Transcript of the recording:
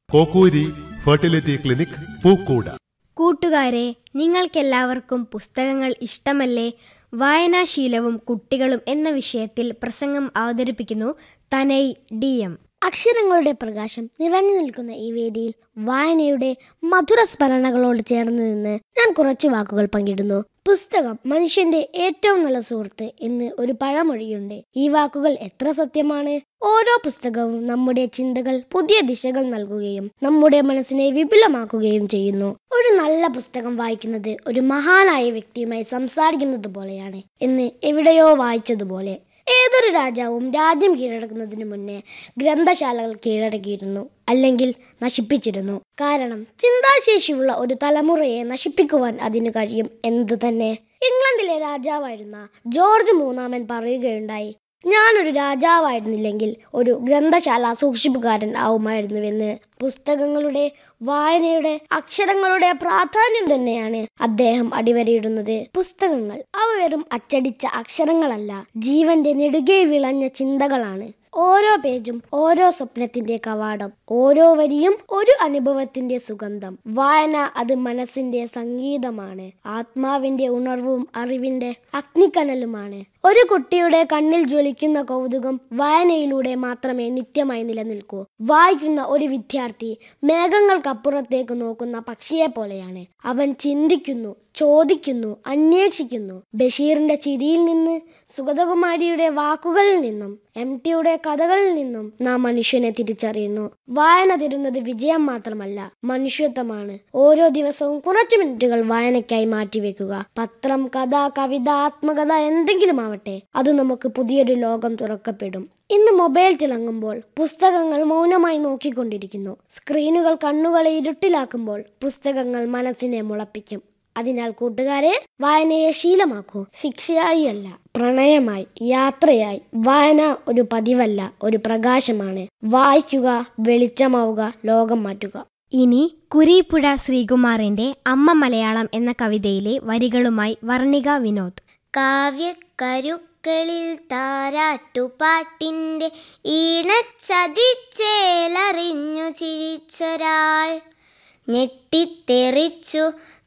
കോക്കൂരി fertility clinic പൂക്കൂട കൂട്ടുകാരെ നിങ്ങൾക്കെല്ലാവർക്കും പുസ്തകങ്ങൾ ഇഷ്ടമല്ലേ വായനാശീലവും കുട്ടികളും എന്ന വിഷയത്തിൽ പ്രസംഗം അവതരിപ്പിക്കുന്നു തനൈ ഡി എം അക്ഷരങ്ങളുടെ പ്രകാശം നിറഞ്ഞു നിൽക്കുന്ന ഈ വേദിയിൽ വായനയുടെ മധുര സ്മരണകളോട് ചേർന്ന് നിന്ന് ഞാൻ കുറച്ച് വാക്കുകൾ പങ്കിടുന്നു പുസ്തകം മനുഷ്യന്റെ ഏറ്റവും നല്ല സുഹൃത്ത് എന്ന് ഒരു പഴമൊഴിയുണ്ട് ഈ വാക്കുകൾ എത്ര സത്യമാണ് ഓരോ പുസ്തകവും നമ്മുടെ ചിന്തകൾ പുതിയ ദിശകൾ നൽകുകയും നമ്മുടെ മനസ്സിനെ വിപുലമാക്കുകയും ചെയ്യുന്നു ഒരു നല്ല പുസ്തകം വായിക്കുന്നത് ഒരു മഹാനായ വ്യക്തിയുമായി സംസാരിക്കുന്നത് പോലെയാണ് എന്ന് എവിടെയോ വായിച്ചതുപോലെ ഏതൊരു രാജാവും രാജ്യം കീഴടക്കുന്നതിന് മുന്നേ ഗ്രന്ഥശാലകൾ കീഴടക്കിയിരുന്നു അല്ലെങ്കിൽ നശിപ്പിച്ചിരുന്നു കാരണം ചിന്താശേഷിയുള്ള ഒരു തലമുറയെ നശിപ്പിക്കുവാൻ അതിന് കഴിയും എന്ത് തന്നെ ഇംഗ്ലണ്ടിലെ രാജാവായിരുന്ന ജോർജ് മൂന്നാമൻ പറയുകയുണ്ടായി ഞാനൊരു രാജാവായിരുന്നില്ലെങ്കിൽ ഒരു ഗ്രന്ഥശാല സൂക്ഷിപ്പുകാരൻ ആവുമായിരുന്നുവെന്ന് പുസ്തകങ്ങളുടെ വായനയുടെ അക്ഷരങ്ങളുടെ പ്രാധാന്യം തന്നെയാണ് അദ്ദേഹം അടിവരയിടുന്നത് പുസ്തകങ്ങൾ അവ വെറും അച്ചടിച്ച അക്ഷരങ്ങളല്ല ജീവന്റെ നെടുകെ വിളഞ്ഞ ചിന്തകളാണ് ഓരോ പേജും ഓരോ സ്വപ്നത്തിന്റെ കവാടം ഓരോ വരിയും ഒരു അനുഭവത്തിന്റെ സുഗന്ധം വായന അത് മനസ്സിന്റെ സംഗീതമാണ് ആത്മാവിന്റെ ഉണർവും അറിവിന്റെ അഗ്നിക്കനലുമാണ് ഒരു കുട്ടിയുടെ കണ്ണിൽ ജ്വലിക്കുന്ന കൗതുകം വായനയിലൂടെ മാത്രമേ നിത്യമായി നിലനിൽക്കൂ വായിക്കുന്ന ഒരു വിദ്യാർത്ഥി മേഘങ്ങൾക്കപ്പുറത്തേക്ക് നോക്കുന്ന പക്ഷിയെ പോലെയാണ് അവൻ ചിന്തിക്കുന്നു ചോദിക്കുന്നു അന്വേഷിക്കുന്നു ബഷീറിന്റെ ചിരിയിൽ നിന്ന് സുഗതകുമാരിയുടെ വാക്കുകളിൽ നിന്നും എം ടിയുടെ കഥകളിൽ നിന്നും നാം മനുഷ്യനെ തിരിച്ചറിയുന്നു വായന തരുന്നത് വിജയം മാത്രമല്ല മനുഷ്യത്വമാണ് ഓരോ ദിവസവും കുറച്ചു മിനിറ്റുകൾ വായനയ്ക്കായി മാറ്റിവെക്കുക പത്രം കഥ കവിത ആത്മകഥ എന്തെങ്കിലും ആവട്ടെ അത് നമുക്ക് പുതിയൊരു ലോകം തുറക്കപ്പെടും ഇന്ന് മൊബൈൽ തിളങ്ങുമ്പോൾ പുസ്തകങ്ങൾ മൗനമായി നോക്കിക്കൊണ്ടിരിക്കുന്നു സ്ക്രീനുകൾ കണ്ണുകളെ ഇരുട്ടിലാക്കുമ്പോൾ പുസ്തകങ്ങൾ മനസ്സിനെ മുളപ്പിക്കും അതിനാൽ കൂട്ടുകാരെ വായനയെ ശീലമാക്കൂ ശിക്ഷയായി അല്ല പ്രണയമായി യാത്രയായി വായന ഒരു പതിവല്ല ഒരു പ്രകാശമാണ് വായിക്കുക വെളിച്ചമാവുക ലോകം മാറ്റുക ഇനി കുരീപ്പുഴ ശ്രീകുമാറിന്റെ അമ്മ മലയാളം എന്ന കവിതയിലെ വരികളുമായി വർണിക വിനോദ് കാവ്യക്കരുക്കളിൽ താരാട്ടുപാട്ടിൻ്റെ ഈണച്ചതിച്ചേലറിഞ്ഞു ചിരിച്ചൊരാൾ ഞെട്ടിത്തെറിച്ചു